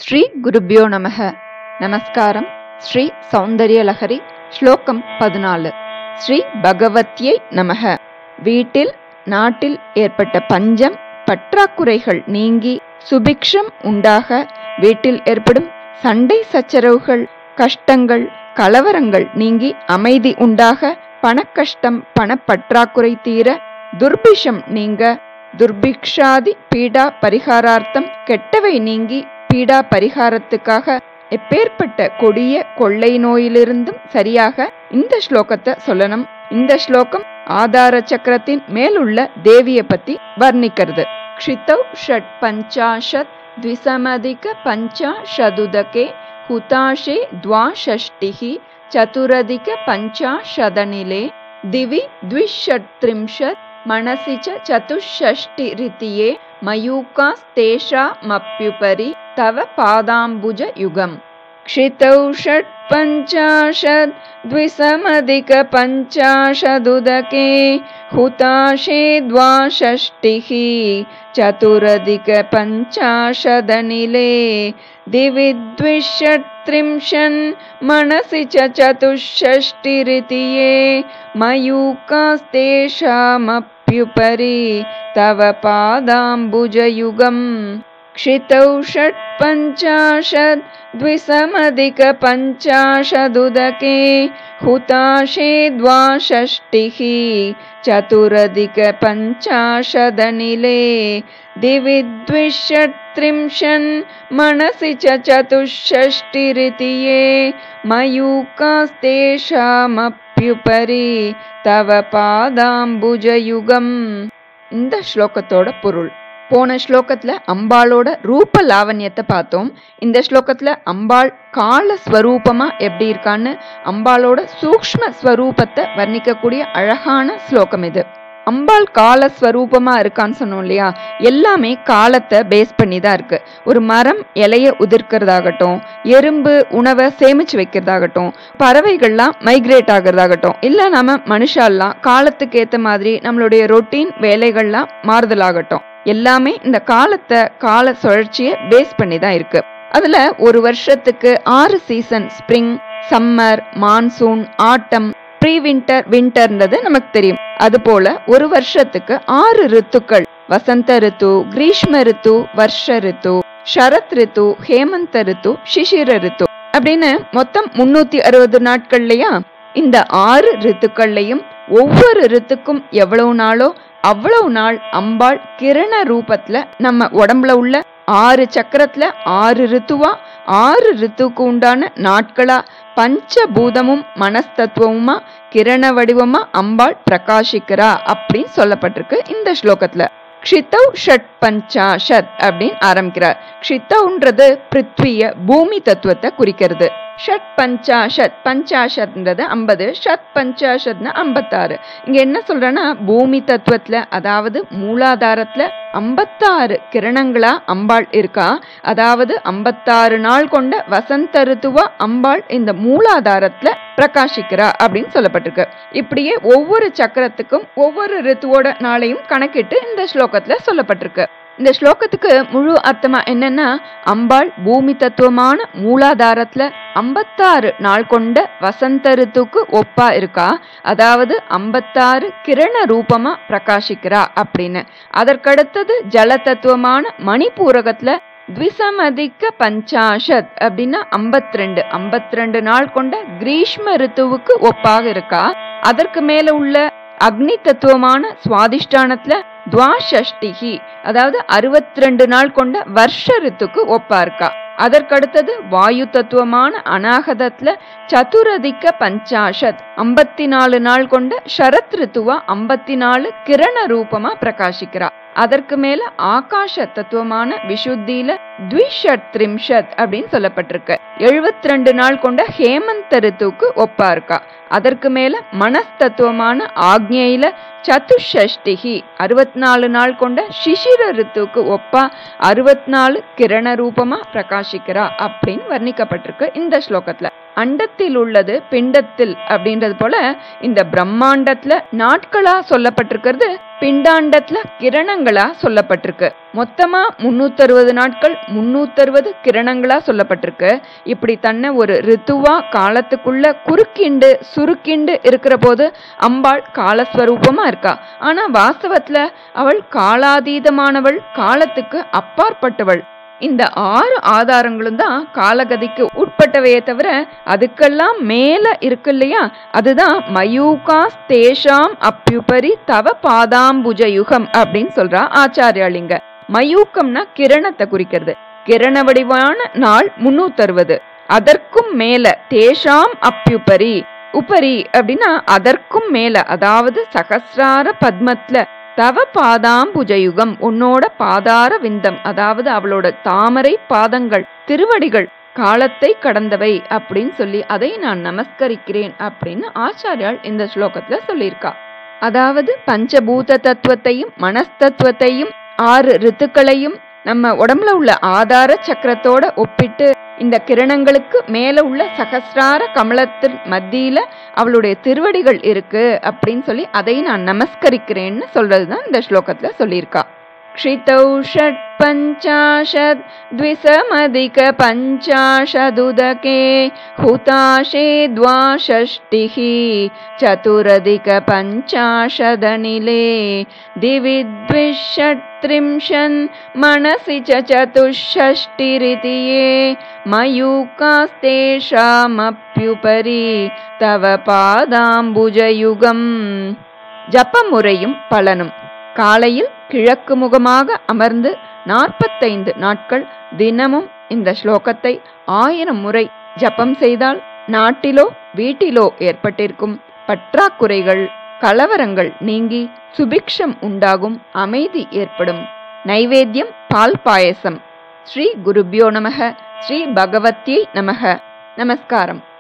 ಶ್ರೀ ಗುರುಭ್ಯೋ ನಮಃ நமஸ்காரம் ஸ்ரீ சௌந்தர்யலஹரி ஸ்லோகம் பதினாலு ஸ்ரீ பகவத்யை நமக வீட்டில் நாட்டில் ஏற்பட்ட பஞ்சம் பற்றாக்குறைகள் நீங்கி சுபிக்ஷம் உண்டாக வீட்டில் ஏற்படும் சண்டை சச்சரவுகள் கஷ்டங்கள் கலவரங்கள் நீங்கி அமைதி உண்டாக பணக்கஷ்டம் பணப்பற்றாக்குறை தீர துர்பிஷம் நீங்க துர்பிக்ஷாதி பீடா பரிகாரார்த்தம் கெட்டவை நீங்கி பீடா பரிகாரத்துக்காக எப்பேற்பட்ட கொடிய கொள்ளை நோயிலிருந்தும் சரியாக இந்த ஸ்லோகத்தை சொல்லணும் இந்த ஸ்லோகம் ஆதார சக்கரத்தின் மேலுள்ள தேவியை பத்தி வர்ணிக்கிறது க்ஷிதௌ ஷட் பஞ்சாஷத் द्विसमधिक पञ्चाशदुदके हुताशे द्वाषष्टिः चतुरधिक पञ्चाशदनिले दिवि द्विषट्त्रिंशत् मनसि च चतुष्षष्टिरितिये मयूकास्तेषामप्युपरि तव पादाम्बुजयुगम् क्षितौ षट्पञ्चाशत् द्विसमधिकपञ्चाशदुदके हुताशे द्वाषष्टिः चतुरधिकपञ्चाशदनिले दिवि द्विषट्त्रिंशन् मनसि च चतुष्षष्टिरितिये मयूकास्तेषामप्युपरि तव पादाम्बुजयुगम् क्षितौ षट्पञ्चाशत् द्विसमधिकपञ्चाशदुदके हुताशे द्वाषष्टिः चतुरधिकपञ्चाशदनिले दिवि द्विषट्त्रिंशन् मनसि च चतुष्षष्टिरितिये मयूकास्तेषामप्युपरि तव பாதாம்புஜயுகம் இந்த ஸ்லோகத்தோட பொருள் போன ஸ்லோகத்துல அம்பாளோட ரூப லாவண்யத்தை பார்த்தோம் இந்த ஸ்லோகத்துல அம்பாள் கால ஸ்வரூபமா எப்படி இருக்கான்னு அம்பாளோட சூக்ஷ்ம ஸ்வரூபத்தை வர்ணிக்கக்கூடிய அழகான ஸ்லோகம் இது அம்பாள் கால ஸ்வரூபமா இருக்கான்னு சொன்னோம் இல்லையா எல்லாமே காலத்தை பேஸ் பண்ணி தான் இருக்கு ஒரு மரம் இலைய உதிர்க்கிறதாகட்டும் எறும்பு உணவை சேமிச்சு வைக்கிறதாகட்டும் பறவைகள்லாம் மைக்ரேட் ஆகிறதாகட்டும் இல்ல நம்ம மனுஷாலாம் காலத்துக்கு ஏத்த மாதிரி நம்மளுடைய ரொட்டீன் வேலைகள்லாம் மாறுதலாகட்டும் எல்லாமே இந்த காலத்தை கால சுழற்சியை பேஸ் பண்ணி தான் இருக்கு அதுல ஒரு வருஷத்துக்கு ஆறு season spring summer monsoon autumn pre winter வின்டர்ன்றது நமக்கு தெரியும் அது போல ஒரு வருஷத்துக்கு ஆறு ரித்துக்கள் வசந்த ரித்து கிரீஷ்ம ரித்து வர்ஷ ரித்து ஷரத் ரித்து ஹேமந்த ரித்து சிசிர ரித்து அப்படின்னு மொத்தம் முன்னூத்தி அறுபது நாட்கள்லயா இந்த ஆறு ரித்துக்கள்லையும் ஒவ்வொரு ரித்துக்கும் எவ்வளவு நாளோ அவ்வளவு நாள் அம்பாள் கிரண ரூபத்துல நம்ம உடம்புல உள்ள ஆறு சக்கரத்துல ஆறு ரித்துவா ஆறு ரித்துக்கு உண்டான நாட்களா பஞ்சபூதமும் மனஸ்தத்துவமுமா கிரண வடிவமா அம்பாள் பிரகாசிக்கிறா அப்படின்னு சொல்லப்பட்டிருக்கு இந்த ஸ்லோகத்துல க்ஷித்தௌ ஷட் பஞ்சாஷத் அப்படின்னு ஆரம்பிக்கிறார் க்ஷித்தௌன்றது பிருத்விய பூமி தத்துவத்தை குறிக்கிறது ஷட் பஞ்சாஷத் பஞ்சாஷத்ன்றது ஐம்பது ஷத் பஞ்சாஷத்னா ஐம்பத்தாறு இங்க என்ன சொல்றேன்னா பூமி தத்துவத்துல அதாவது மூலாதாரத்துல ஐம்பத்தாறு கிரணங்களா அம்பாள் இருக்கா அதாவது ஐம்பத்தாறு நாள் கொண்ட வசந்த ரித்துவா அம்பாள் இந்த மூலாதாரத்துல பிரகாசிக்கிறா அப்படின்னு சொல்லப்பட்டிருக்கு இப்படியே ஒவ்வொரு சக்கரத்துக்கும் ஒவ்வொரு ரித்துவோட நாளையும் கணக்கிட்டு இந்த ஸ்லோகத்துல சொல்லப்பட்டிருக்கு இந்த ஸ்லோகத்துக்கு முழு அர்த்தமா என்னன்னா அம்பாள் பூமி தத்துவமான மூலாதாரத்துல ஐம்பத்தாறு நாள் கொண்ட வசந்த ரித்துக்கு ஒப்பா இருக்கா அதாவது ஐம்பத்தாறு கிரண ரூபமா பிரகாசிக்கிறா அப்படின்னு அதற்கடுத்தது ஜல தத்துவமான மணிப்பூரகத்துல த்விசமதிக்க பஞ்சாஷத் அப்படின்னா ஐம்பத்தி ரெண்டு ஐம்பத்தி ரெண்டு நாள் கொண்ட கிரீஷ்ம ரித்துவுக்கு ஒப்பாக இருக்கா அதற்கு மேல உள்ள அக்னி தத்துவமான சுவாதிஷ்டானத்துல துவாஷஷ்டிகி அதாவது அறுபத்தி ரெண்டு நாள் கொண்ட வருஷ ரித்துக்கு ஒப்பா இருக்கா அதற்கடுத்தது வாயு தத்துவமான அநாகதத்துல சதுரதிக்க பஞ்சாஷத் ஐம்பத்தி நாலு நாள் கொண்ட ஷரத் ரித்துவா ஐம்பத்தி நாலு கிரண ரூபமா பிரகாசிக்கிறா அதற்கு மேல ஆகாஷ தத்துவமான விஷுத்தியில த்விஷட் த்ரிம்ஷத் அப்படின்னு சொல்லப்பட்டிருக்கு எழுபத்தி ரெண்டு நாள் கொண்ட ஹேமந்த ரித்துவுக்கு ஒப்பா இருக்கா அதற்கு மேல மனஸ்தத்துவமான ஆக்ஞையில சதுஷஷ்டிகி அறுபத்தி நாலு நாள் கொண்ட சிசிர ரித்துவுக்கு ஒப்பா அறுபத்தி நாலு கிரண ரூபமா பிரகாசிக்கிறா அப்படின்னு வர்ணிக்கப்பட்டிருக்கு இந்த ஸ்லோகத்துல அண்டத்தில் உள்ளது பிண்டத்தில் அப்படின்றது போல இந்த பிரம்மாண்டத்துல நாட்களா சொல்லப்பட்டிருக்கிறது பிண்டாண்டத்துல கிரணங்களா சொல்லப்பட்டிருக்கு மொத்தமா முன்னூத்தறுபது நாட்கள் முன்னூத்தறுபது கிரணங்களா சொல்லப்பட்டிருக்கு இப்படி தன்னை ஒரு ரித்துவா காலத்துக்குள்ள குறுக்கிண்டு சுருக்கிண்டு இருக்கிற போது அம்பாள் காலஸ்வரூபமா இருக்கா ஆனா வாஸ்தவத்துல அவள் காலாதீதமானவள் காலத்துக்கு அப்பாற்பட்டவள் இந்த ஆறு ஆதாரங்களும் தான் காலகதிக்கு உட்பட்டவையே தவிர அதுக்கெல்லாம் மேல இருக்கு இல்லையா அதுதான் மயூகாஸ் தேஷாம் அப்யுபரி தவ பாதாம்புஜ யுகம் அப்படின்னு சொல்றா ஆச்சாரியாளிங்க மயூக்கம்னா கிரணத்தை குறிக்கிறது கிரண வடிவான நாள் முன்னூத்தறுபது அதற்கும் மேல தேஷாம் அப்யுபரி உபரி அப்படின்னா அதற்கும் மேல அதாவது சகசிரார பத்மத்துல தவ பாதாம்புஜயுகம் உன்னோட பாதார விந்தம் அதாவது அவளோட தாமரை பாதங்கள் திருவடிகள் காலத்தை கடந்தவை அப்படின்னு சொல்லி அதை நான் நமஸ்கரிக்கிறேன் அப்படின்னு ஆச்சாரியால் இந்த ஸ்லோகத்துல சொல்லியிருக்கா அதாவது பஞ்சபூத தத்துவத்தையும் மனஸ்தத்துவத்தையும் ஆறு ரித்துக்களையும் நம்ம உடம்புல உள்ள ஆதார சக்கரத்தோட ஒப்பிட்டு இந்த கிரணங்களுக்கு மேல உள்ள சகசிரார கமலத்தின் மத்தியில அவளுடைய திருவடிகள் இருக்கு அப்படின்னு சொல்லி அதை நான் நமஸ்கரிக்கிறேன்னு சொல்றதுதான் இந்த ஸ்லோகத்துல சொல்லியிருக்கா क्षितौ षट् पञ्चाशत् द्विसमधिक पञ्चाशदुदके हुताशे द्वाषष्टिः चतुरधिक पञ्चाशदनिले दिवि द्विषट्त्रिंशन् मनसि च चतुष्षष्टिरिति ये मयूकास्तेषामप्युपरि तव பாதாம்புஜயுகம் ஜபமுறையும் பலனும் காலையில் கிழக்கு முகமாக அமர்ந்து நாற்பத்தைந்து நாட்கள் தினமும் இந்த ஸ்லோகத்தை ஆயிரம் முறை ஜபம் செய்தால் நாட்டிலோ வீட்டிலோ ஏற்பட்டிருக்கும் பற்றாக்குறைகள் கலவரங்கள் நீங்கி சுபிக்ஷம் உண்டாகும் அமைதி ஏற்படும் நைவேத்தியம் பால் பாயசம் ஸ்ரீ குருபியோ நமக ஸ்ரீ பகவத்யை நமக நமஸ்காரம்